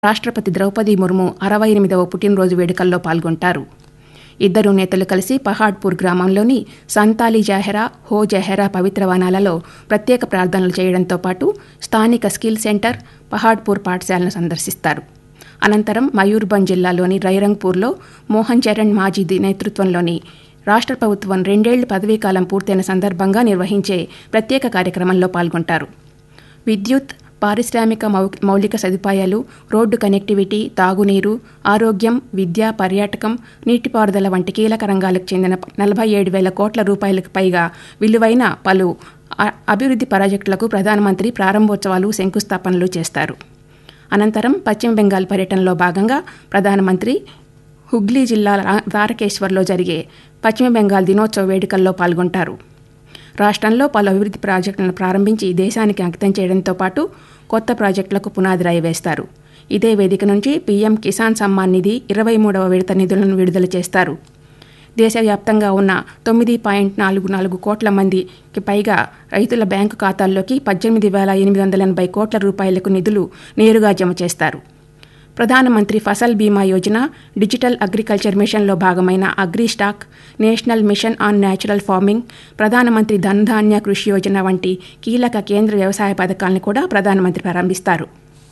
రాష్ట్రపతి ద్రౌపది ముర్ము అరవై ఎనిమిదవ పుట్టినరోజు వేడుకల్లో పాల్గొంటారు ఇద్దరు నేతలు కలిసి పహాడ్పూర్ గ్రామంలోని సంతాలి జహెరా హో జహెరా పవిత్ర వనాలలో ప్రత్యేక ప్రార్థనలు చేయడంతో పాటు స్థానిక స్కిల్ సెంటర్ పహాడ్పూర్ పాఠశాలను సందర్శిస్తారు అనంతరం మయూర్భంజ్ జిల్లాలోని రైరంగ్పూర్లో మోహన్ చరణ్ మాజీది నేతృత్వంలోని రాష్ట్ర ప్రభుత్వం రెండేళ్ల పదవీకాలం పూర్తయిన సందర్భంగా నిర్వహించే ప్రత్యేక కార్యక్రమంలో పాల్గొంటారు విద్యుత్ పారిశ్రామిక మౌ- మౌలిక సదుపాయాలు రోడ్డు కనెక్టివిటీ తాగునీరు ఆరోగ్యం విద్య పర్యాటకం నీటిపారుదల వంటి కీలక రంగాలకు చెందిన నలభై ఏడు వేల కోట్ల రూపాయలకు పైగా విలువైన పలు అ- అభివృద్ధి ప్రాజెక్టులకు ప్రధానమంత్రి ప్రారంభోత్సవాలు శంకుస్థాపనలు చేస్తారు అనంతరం పశ్చిమ బెంగాల్ పర్యటనలో భాగంగా ప్రధానమంత్రి హుగ్లీ జిల్లా రా- తారకేశ్వర్లో జరిగే పశ్చిమ బెంగాల్ దినోత్సవ వేడుకల్లో పాల్గొంటారు రాష్ట్రంలో పలు అభివృద్ధి ప్రాజెక్టులను ప్రారంభించి దేశానికి అంకితం చేయడంతో పాటు కొత్త ప్రాజెక్టులకు పునాది రాయి వేస్తారు ఇదే వేదిక నుంచి పీఎం కిసాన్ సమ్మాన్ నిధి ఇరవై మూడవ విడత నిధులను విడుదల చేస్తారు దేశవ్యాప్తంగా ఉన్న తొమ్మిది పాయింట్ నాలుగు నాలుగు కోట్ల మందికి పైగా రైతుల బ్యాంకు ఖాతాల్లోకి పద్దెనిమిది వేల ఎనిమిది వందల ఎనభై కోట్ల రూపాయలకు నిధులు నేరుగా జమ చేస్తారు ప్రధానమంత్రి ఫసల్ బీమా యోజన డిజిటల్ అగ్రికల్చర్ మిషన్లో భాగమైన agri stack national mission on natural farming ప్రధానమంత్రి ధన్ ధాన్య కృషి యోజన వంటి కీలక కేంద్ర వ్యవసాయ పథకాలను కూడా ప్రధానమంత్రి ప్రారంభిస్తారు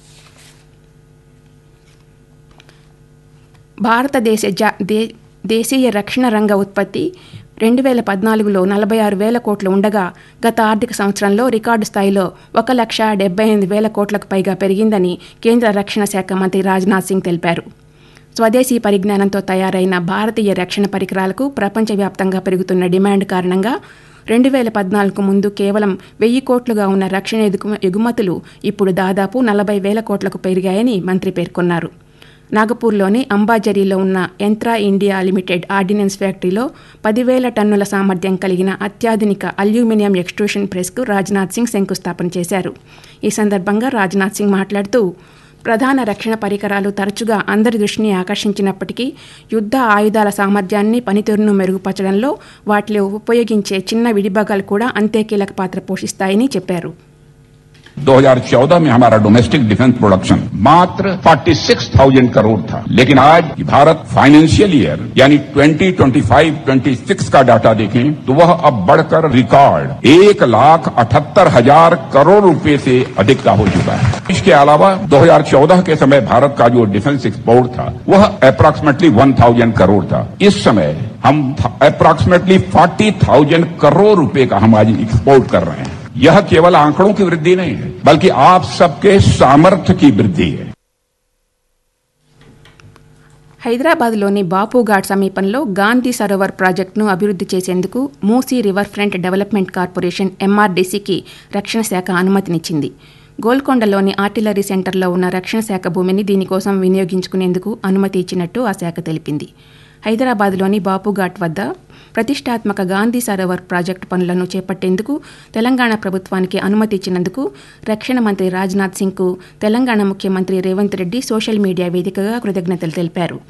భారతదేశ జా దే దేశీయ రక్షణ రంగ ఉత్పత్తి రెండు వేల పద్నాలుగులో నలభై ఆరు వేల కోట్లు ఉండగా గత ఆర్థిక సంవత్సరంలో రికార్డు స్థాయిలో ఒక లక్ష డెబ్బై ఎనిమిది వేల కోట్లకు పైగా పెరిగిందని కేంద్ర రక్షణ శాఖ మంత్రి రాజ్నాథ్ సింగ్ తెలిపారు స్వదేశీ పరిజ్ఞానంతో తయారైన భారతీయ రక్షణ పరికరాలకు ప్రపంచవ్యాప్తంగా పెరుగుతున్న డిమాండ్ కారణంగా రెండు వేల పద్నాలుగు ముందు కేవలం వెయ్యి కోట్లుగా ఉన్న రక్షణ ఎగుమ- ఎగుమతులు ఇప్పుడు దాదాపు నలభై వేల కోట్లకు పెరిగాయని మంత్రి పేర్కొన్నారు నాగపూర్లోని అంబాజరీలో ఉన్న యంత్రా ఇండియా లిమిటెడ్ ఆర్డినెన్స్ ఫ్యాక్టరీలో పదివేల టన్నుల సామర్థ్యం కలిగిన అత్యాధునిక అల్యూమినియం ఎక్స్ట్రూషన్ ప్రెస్కు రాజ్నాథ్ సింగ్ శంకుస్థాపన చేశారు ఈ సందర్భంగా రాజ్నాథ్ సింగ్ మాట్లాడుతూ ప్రధాన రక్షణ పరికరాలు తరచుగా అందరి దృష్టిని ఆకర్షించినప్పటికీ యుద్ధ ఆయుధాల సామర్థ్యాన్ని పనితీరును మెరుగుపరచడంలో వాటిలో ఉపయోగించే చిన్న విడిభాగాలు కూడా అంతే కీలక పాత్ర పోషిస్తాయని చెప్పారు 2014 में हमारा डोमेस्टिक डिफेंस प्रोडक्शन मात्र 46,000 करोड़ था लेकिन आज भारत फाइनेंशियल ईयर यानी 2025 26 का डाटा देखें तो वह अब बढ़कर रिकॉर्ड एक लाख अठहत्तर हजार करोड़ रुपए से अधिक का हो चुका है इसके अलावा 2014 के समय भारत का जो डिफेंस एक्सपोर्ट था वह अप्रॉक्सीमेटली 1,000 करोड़ था इस समय हम अप्रॉक्सीमेटली 40,000 करोड़ रुपए का हम आज एक्सपोर्ट कर रहे हैं यह केवल आंकड़ों की वृद्धि नहीं है बल्कि आप सबके सामर्थ्य की वृद्धि है హైదరాబాద్లోని బాపుఘాట్ సమీపంలో గాంధీ సరోవర్ ప్రాజెక్టును అభివృద్ధి చేసేందుకు Musi river front development corporation ఎంఆర్డీసీకి రక్షణ శాఖ అనుమతినిచ్చింది గోల్కొండలోని ఆర్టిలరీ సెంటర్లో ఉన్న రక్షణ శాఖ భూమిని దీనికోసం వినియోగించుకునేందుకు అనుమతి ఇచ్చినట్టు ఆ శాఖ తెలిపింది హైదరాబాద్లోని బాపుఘాట్ వద్ద ప్రతిష్టాత్మక గాంధీ సరోవర్ ప్రాజెక్టు పనులను చేపట్టేందుకు తెలంగాణ ప్రభుత్వానికి అనుమతి ఇచ్చినందుకు రక్షణ మంత్రి రాజ్నాథ్ సింగ్కు తెలంగాణ ముఖ్యమంత్రి రేవంత్ రెడ్డి సోషల్ మీడియా వేదికగా కృతజ్ఞతలు తెలిపారు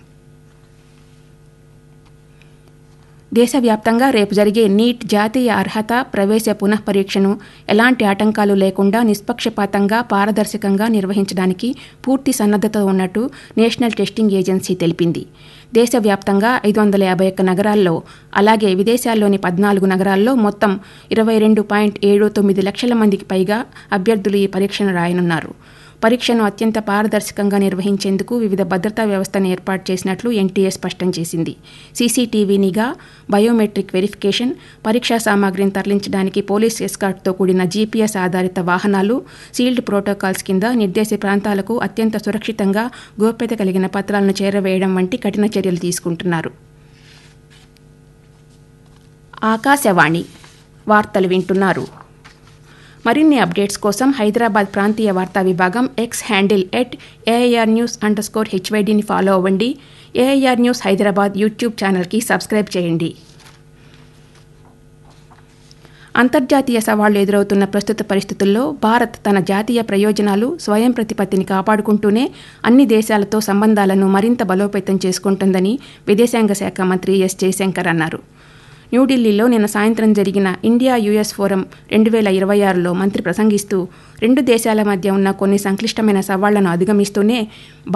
దేశవ్యాప్తంగా రేపు జరిగే నీట్ జాతీయ అర్హత ప్రవేశ పునఃపరీక్షను ఎలాంటి ఆటంకాలు లేకుండా నిష్పక్షపాతంగా పారదర్శకంగా నిర్వహించడానికి పూర్తి సన్నద్ధత ఉన్నట్టు నేషనల్ టెస్టింగ్ ఏజెన్సీ తెలిపింది దేశవ్యాప్తంగా ఐదు వందల యాభై ఒక్క నగరాల్లో అలాగే విదేశాల్లోని పద్నాలుగు నగరాల్లో మొత్తం ఇరవై రెండు పాయింట్ ఏడు తొమ్మిది లక్షల మందికి పైగా అభ్యర్థులు ఈ పరీక్షను రాయనున్నారు పరీక్షను అత్యంత పారదర్శకంగా నిర్వహించేందుకు వివిధ భద్రతా వ్యవస్థను ఏర్పాటు చేసినట్లు ఎన్టీఏ స్పష్టం చేసింది సీసీటీవీ నిఘా బయోమెట్రిక్ వెరిఫికేషన్ పరీక్షా సామాగ్రిని తరలించడానికి పోలీస్ ఎస్కార్ట్తో కూడిన జీపీఎస్ ఆధారిత వాహనాలు సీల్డ్ ప్రోటోకాల్స్ కింద నిర్దేశ ప్రాంతాలకు అత్యంత సురక్షితంగా గోప్యత కలిగిన పత్రాలను చేరవేయడం వంటి కఠిన చర్యలు తీసుకుంటున్నారు ఆకాశవాణి వార్తలు వింటున్నారు మరిన్ని అప్డేట్స్ కోసం హైదరాబాద్ ప్రాంతీయ వార్తా విభాగం X handle at AIR news underscore హెచ్వైడిని ఫాలో అవ్వండి ఏఐఆర్ న్యూస్ హైదరాబాద్ యూట్యూబ్ ఛానల్కి సబ్స్క్రైబ్ చేయండి అంతర్జాతీయ సవాళ్లు ఎదురవుతున్న ప్రస్తుత పరిస్థితుల్లో భారత్ తన జాతీయ ప్రయోజనాలు స్వయం ప్రతిపత్తిని కాపాడుకుంటూనే అన్ని దేశాలతో సంబంధాలను మరింత బలోపేతం చేసుకుంటుందని విదేశాంగ శాఖ మంత్రి ఎస్ జయశంకర్ అన్నారు న్యూఢిల్లీలో నిన్న సాయంత్రం జరిగిన ఇండియా యుఎస్ ఫోరం రెండు వేల ఇరవై ఆరులో మంత్రి ప్రసంగిస్తూ రెండు దేశాల మధ్య ఉన్న కొన్ని సంక్లిష్టమైన సవాళ్లను అధిగమిస్తూనే